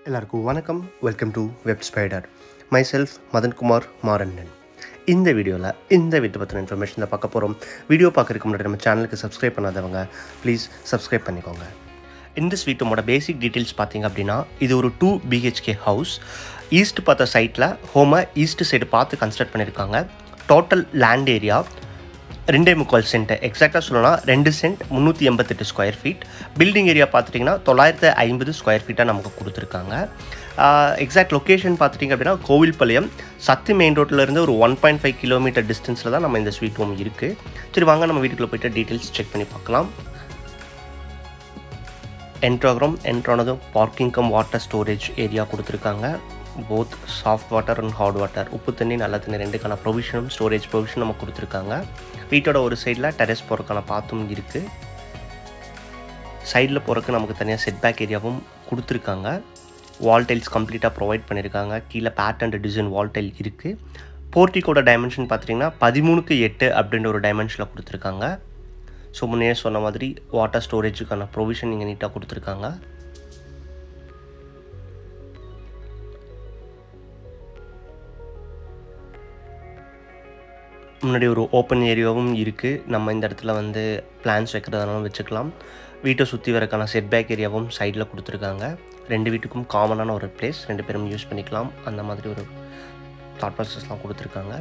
எல்லாருக்கும் வணக்கம் welcome to web spider myself Madankumar Marannan இந்த வீடியோவில் இந்த வீட்டை பற்றின இன்ஃபர்மேஷன் பார்க்க போகிறோம் வீடியோ பார்க்கறதுக்கு முன்னாடி நம்ம சேனலுக்கு சப்ஸ்கிரைப் பண்ணாதவங்க ப்ளீஸ் சப்ஸ்கிரைப் பண்ணிக்கோங்க இந்த ஸ்வீட்டோட பேசிக் டீட்டெயில்ஸ் பார்த்தீங்க அப்படின்னா இது ஒரு டூ பிஹெச்கே ஹவுஸ் ஈஸ்ட் பார்த்த சைட்டில் ஹோமை ஈஸ்ட் சைடு பார்த்து கன்ஸ்ட்ரக்ட் பண்ணியிருக்காங்க டோட்டல் லேண்ட் ஏரியா ரெண்டே முக்கால் சென்ட் எக்ஸாக்டாக சொல்லணும்னா ரெண்டு சென்ட் முந்நூற்றி எண்பத்தெட்டு ஸ்கொயர் ஃபீட் பில்டிங் ஏரியா பார்த்துட்டிங்கன்னா தொள்ளாயிரத்து ஐம்பது ஸ்கொயர் ஃபீட்டாக நமக்கு கொடுத்துருக்காங்க எக்ஸாக்ட் லொக்கேஷன் பார்த்துட்டிங்க அப்படின்னா கோவில்பாளையம் சத்தி மெயின் ரோட்டிலேருந்து ஒரு ஒன் பாயிண்ட் ஃபைவ் கிலோமீட்டர் டிஸ்டன்ஸில் தான் நம்ம இந்த ஸ்வீட் ஹோம் இருக்குது சரி வாங்க நம்ம வீட்டுக்குள்ளே போயிட்டு டீட்டெயில்ஸ் செக் பண்ணி பார்க்கலாம் என்ட்ராகிராம் என்ட்ரானதும் parking cum water storage area கொடுத்துருக்காங்க both soft water and hard water உப்பு தண்ணி நல்ல தண்ணி ரெண்டுக்கான ப்ரொவிஷனும் ஸ்டோரேஜ் ப்ரொவிஷன் நம்ம கொடுத்துருக்காங்க வீட்டோட ஒரு சைடில் டெரஸ் போகிறதுக்கான பாத்தும் இருக்குது சைடில் போகிறதுக்கு நமக்கு தனியாக செட்பேக் ஏரியாவும் கொடுத்துருக்காங்க வால் டைல்ஸ் கம்ப்ளீட்டாக ப்ரொவைட் பண்ணியிருக்காங்க கீழே பேட்டர்ன் டிசைன் வால் டைல் இருக்குது போர்ட்டிக்கோட டைமென்ஷன் பார்த்தீங்கன்னா பதிமூணுக்கு எட்டு அப்படின்ற ஒரு டைமென்ஷனில் கொடுத்துருக்காங்க ஸோ முன்னே சொன்ன மாதிரி வாட்டர் ஸ்டோரேஜுக்கான ப்ரொவிஷன் இங்கே நீட்டாக கொடுத்துருக்காங்க முன்னாடி ஒரு ஓப்பன் ஏரியாவும் இருக்குது நம்ம இந்த இடத்துல வந்து பிளான்ஸ் வைக்கிறதுனாலும் வச்சுக்கலாம் வீட்டை சுற்றி வரக்கான செட்பேக் ஏரியாவும் சைடில் கொடுத்துருக்காங்க ரெண்டு வீட்டுக்கும் காமனான ஒரு பிளேஸ் ரெண்டு பேரும் யூஸ் பண்ணிக்கலாம் அந்த மாதிரி ஒரு தாட் ப்ராசஸ்லாம் கொடுத்துருக்காங்க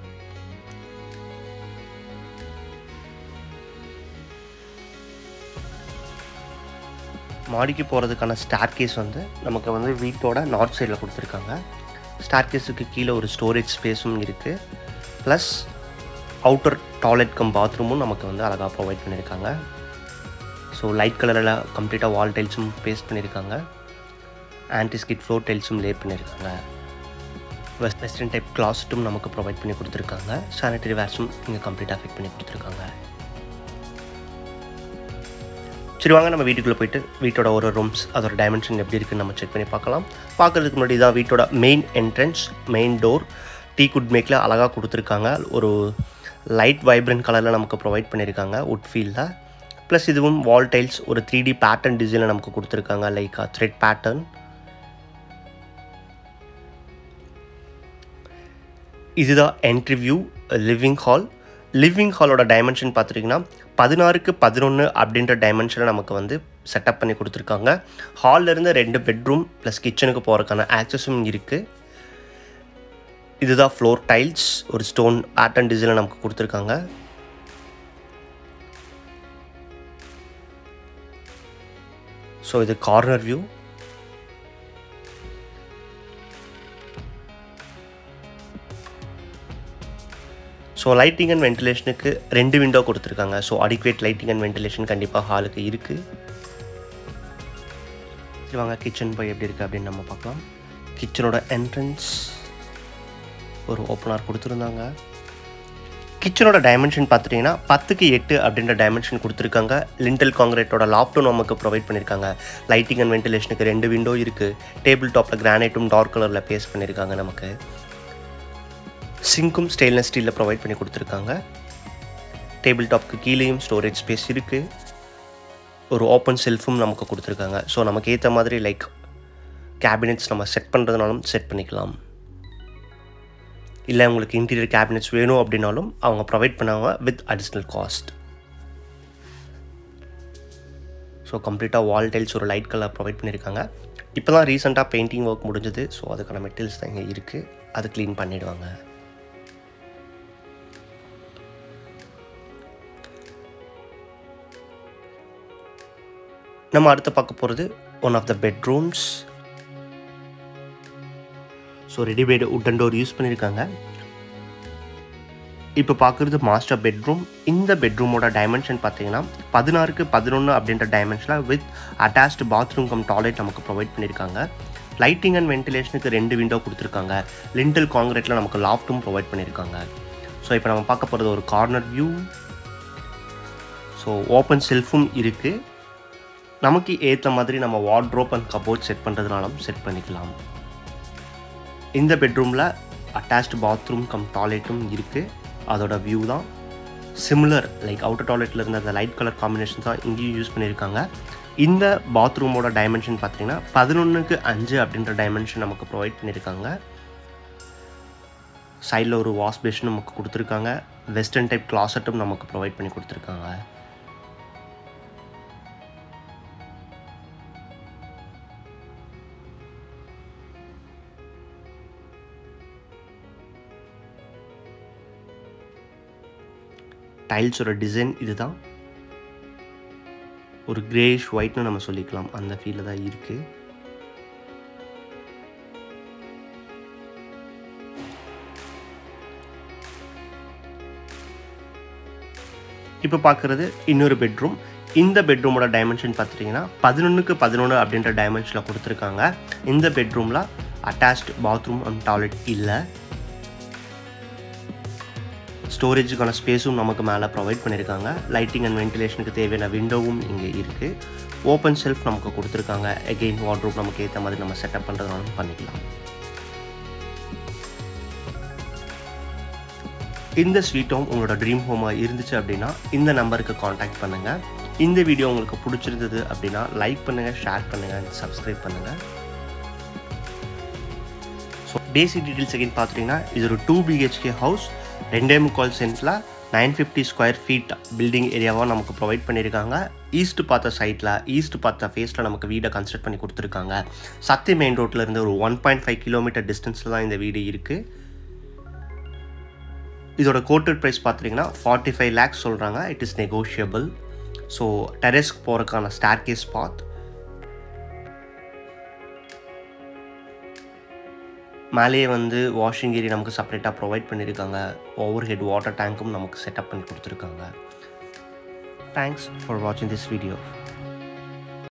மாடிக்கு போகிறதுக்கான ஸ்டார் கேஸ் வந்து நமக்கு வந்து வீட்டோட நார்த் சைடில் கொடுத்துருக்காங்க ஸ்டார் கேஸுக்கு கீழே ஒரு ஸ்டோரேஜ் ஸ்பேஸும் இருக்குது ப்ளஸ் அவுட்டர் டாய்லெட் கம் பாத்ரூமும் நமக்கு வந்து அழகாக ப்ரொவைட் பண்ணியிருக்காங்க ஸோ லைட் கலரில் கம்ப்ளீட்டாக வால் டைல்ஸும் பேஸ்ட் பண்ணியிருக்காங்க ஆன்டிஸ்கிட் ஃப்ளோர் டைல்ஸும் லே பண்ணியிருக்காங்க வெஸ்ட் வெஸ்டர்ன் டைப் கிளாஸ்ட்டும் நமக்கு ப்ரொவைட் பண்ணி கொடுத்துருக்காங்க சானிட்டரி வேர்ஸும் இங்கே கம்ப்ளீட்டாக ஃபிட் பண்ணி கொடுத்துருக்காங்க சரி வாங்க நம்ம வீட்டுக்குள்ளே போயிட்டு வீட்டோட ஒரு ரூம்ஸ் அதோட டைமென்ஷன் எப்படி இருக்குன்னு நம்ம செக் பண்ணி பார்க்கலாம் பார்க்குறதுக்கு முன்னாடி தான் வீட்டோட main entrance main door teak wood மேக்கில் அழகாக கொடுத்துருக்காங்க ஒரு லைட் வைப்ரண்ட் கலரில் நமக்கு ப்ரொவைட் பண்ணியிருக்காங்க உட் ஃபீல்டில் ப்ளஸ் இதுவும் வால் டைல்ஸ் ஒரு த்ரீ டி பேட்டர்ன் டிசைனில் நமக்கு கொடுத்துருக்காங்க லைக் த்ரெட் பேட்டர்ன் இதுதான் entry view living hall living ஹாலோட டைமென்ஷன் பார்த்துட்டிங்கன்னா பதினாறுக்கு பதினொன்று அப்படின்ற டைமென்ஷனில் நமக்கு வந்து செட்டப் பண்ணி கொடுத்துருக்காங்க ஹால்லேருந்து ரெண்டு பெட்ரூம் ப்ளஸ் கிச்சனுக்கு போகிறதுக்கான ஆக்சஸும் இருக்குது இதுதான் ஃப்ளோர் டைல்ஸ் ஒரு ஸ்டோன் பேட்டர்ன் டிசைனில் நமக்கு கொடுத்துருக்காங்க ஸோ இது corner view so lighting and வென்டிலேஷனுக்கு ரெண்டு விண்டோ கொடுத்துருக்காங்க so adequate lighting and ventilation கண்டிப்பாக ஹாலுக்கு இருக்குது சரி வாங்க கிச்சன் போய் எப்படி இருக்குது அப்படின்னு நம்ம பார்க்கலாம் கிச்சனோட என்ட்ரன்ஸ் ஒரு ஓப்பனார் கொடுத்துருந்தாங்க கிச்சனோட டைமென்ஷன் பார்த்துட்டிங்கன்னா பத்துக்கு எட்டு அப்படின்ற டைமென்ஷன் கொடுத்துருக்காங்க லிண்டல் காங்கிரீட்டோட லாஃப்டும் நமக்கு ப்ரொவைட் பண்ணியிருக்காங்க லைட்டிங் அண்ட் வென்டிலேஷனுக்கு ரெண்டு விண்டோ இருக்குது டேபிள் டாப்பில் கிரானைட்டும் டார்க் கலரில் பேஸ்ட் பண்ணியிருக்காங்க நமக்கு சிங்க்கும் ஸ்டெயின்லெஸ் ஸ்டீலில் ப்ரொவைட் பண்ணி கொடுத்துருக்காங்க டேபிள் டாப்க்கு கீழேயும் ஸ்டோரேஜ் ஸ்பேஸ் இருக்குது ஒரு ஓப்பன் செல்ஃபும் நமக்கு கொடுத்துருக்காங்க ஸோ நமக்கு ஏற்ற மாதிரி லைக் கேபினெட்ஸ் நம்ம செட் பண்ணுறதுனாலும் செட் பண்ணிக்கலாம் இல்லை உங்களுக்கு இன்டீரியர் கேபினெட்ஸ் வேணும் அப்படின்னாலும் அவங்க ப்ரொவைட் பண்ணாங்க வித் அடிஷ்னல் காஸ்ட் ஸோ கம்ப்ளீட்டாக வால் டைல்ஸ் ஒரு லைட் கலர் ப்ரொவைட் பண்ணியிருக்காங்க இப்போ தான் ரீசெண்டாக பெயிண்டிங் ஒர்க் முடிஞ்சது ஸோ அதுக்கான மெட்டீரியல்ஸ் தான் இங்கே இருக்குது அது க்ளீன் பண்ணிவிடுவாங்க நம்ம அடுத்து பார்க்க போகிறது one of the bedrooms so readymade wooden door use பண்ணியிருக்காங்க இப்போ பார்க்குறது மாஸ்டர் பெட்ரூம் இந்த பெட்ரூமோட டைமென்ஷன் பார்த்தீங்கன்னா பதினாறுக்கு பதினொன்று அப்படின்ற டைமென்ஷனில் with attached bathroom cum toilet நமக்கு ப்ரொவைட் பண்ணியிருக்காங்க லைட்டிங் அண்ட் வென்டிலேஷனுக்கு ரெண்டு விண்டோ கொடுத்துருக்காங்க லிண்டல் காங்கிரீட்டில் நமக்கு லாஃப்ட்டும் ப்ரொவைட் பண்ணியிருக்காங்க ஸோ இப்போ நம்ம பார்க்க போகிறது ஒரு கார்னர் வியூ ஸோ ஓப்பன் செல்ஃபும் இருக்குது நமக்கு ஏற்ற மாதிரி நம்ம வார்ட்ரோப் அண்ட் கபோர்ட் செட் பண்ணுறதுனாலும் செட் பண்ணிக்கலாம் இந்த பெட்ரூமில் அட்டாச்டு பாத்ரூம் கம் டாய்லெட்டும் இருக்குது அதோட வியூ தான் சிமிலர் லைக் அவுட்டர் டாய்லெட்டில் இருந்த அந்த லைட் கலர் காம்பினேஷன் தான் இங்கேயும் யூஸ் பண்ணியிருக்காங்க இந்த பாத்ரூமோட டைமென்ஷன் பார்த்தீங்கன்னா பதினொன்றுக்கு அஞ்சு அப்படின்ற டைமென்ஷன் நமக்கு ப்ரொவைட் பண்ணியிருக்காங்க சைடில் ஒரு வாஷ் பேஷன் நமக்கு கொடுத்துருக்காங்க வெஸ்டர்ன் டைப் கிளாசட்டும் நமக்கு ப்ரொவைட் பண்ணி கொடுத்துருக்காங்க டைல்ஸோட டிசைன் இதுதான் ஒரு கிரேஷ் ஒயிட்னு நம்ம சொல்லிக்கலாம் அந்த ஃபீலில் தான் இருக்குது இப்போ பார்க்குறது இன்னொரு பெட்ரூம் இந்த பெட்ரூமோட டைமென்ஷன் பார்த்துட்டிங்கன்னா பதினொன்றுக்கு பதினொன்று அப்படின்ற டைமென்ஷனில் கொடுத்துருக்காங்க இந்த பெட்ரூமில் அட்டாச்ட் பாத்ரூம் அண்ட் டாய்லெட் இல்லை ஸ்டோரேஜுக்கான ஸ்பேஸும் நமக்கு மேலே ப்ரொவைட் பண்ணியிருக்காங்க லைட்டிங் அண்ட் வென்டிலேஷனுக்கு தேவையான விண்டோவும் இங்கே இருக்குது ஓப்பன் செல்ஃப் நமக்கு கொடுத்துருக்காங்க எகெயின் வார்ட்ரூப் நமக்கு ஏற்ற மாதிரி நம்ம செட்டப் பண்ணுறதுனாலும் பண்ணிக்கலாம் இந்த ஸ்வீட் ஹோம் உங்களோட ட்ரீம் ஹோமாக இருந்துச்சு அப்படின்னா இந்த நம்பருக்கு காண்டாக்ட் பண்ணுங்கள் இந்த வீடியோ உங்களுக்கு பிடிச்சிருந்தது அப்படின்னா லைக் பண்ணுங்கள் ஷேர் பண்ணுங்கள் சப்ஸ்கிரைப் பண்ணுங்கள் ஸோ பேசிக் டீட்டெயில்ஸ் அகைன் பார்த்துட்டிங்கன்னா இது ஒரு டூ பிஹெச்கே ஹவுஸ் ரெண்டே முக்கால் சென்ட்டில் nine fifty square feet building ஏரியாவாக நமக்கு ப்ரொவைட் பண்ணியிருக்காங்க ஈஸ்ட் பார்த்த சைட்டில் ஈஸ்ட் பார்த்த ஃபேஸில் நமக்கு வீடை கன்ஸ்ட்ரக்ட் பண்ணி கொடுத்துருக்காங்க சக்தி மெயின் ரோட்டில் இருந்து ஒரு ஒன் பாயிண்ட் ஃபைவ் கிலோமீட்டர் டிஸ்டன்ஸில் தான் இந்த வீடு இருக்குது இதோட கோட்டட் ப்ரைஸ் பார்த்தீங்கன்னா ஃபார்ட்டி ஃபைவ் லேக்ஸ் சொல்கிறாங்க இட் இஸ் நெகோஷியபிள் ஸோ டெரெஸ்க்கு போகிறதுக்கான ஸ்டார் கேஸ் பாத் மேலேயே வந்து வாஷிங் ஏரியா நமக்கு செப்பரேட்டாக ப்ரொவைட் பண்ணியிருக்காங்க ஓவர் ஹெட் வாட்டர் டேங்க்கும் நமக்கு செட்டப் பண்ணி கொடுத்துருக்காங்க தேங்க்ஸ் ஃபார் வாட்சிங் திஸ் வீடியோ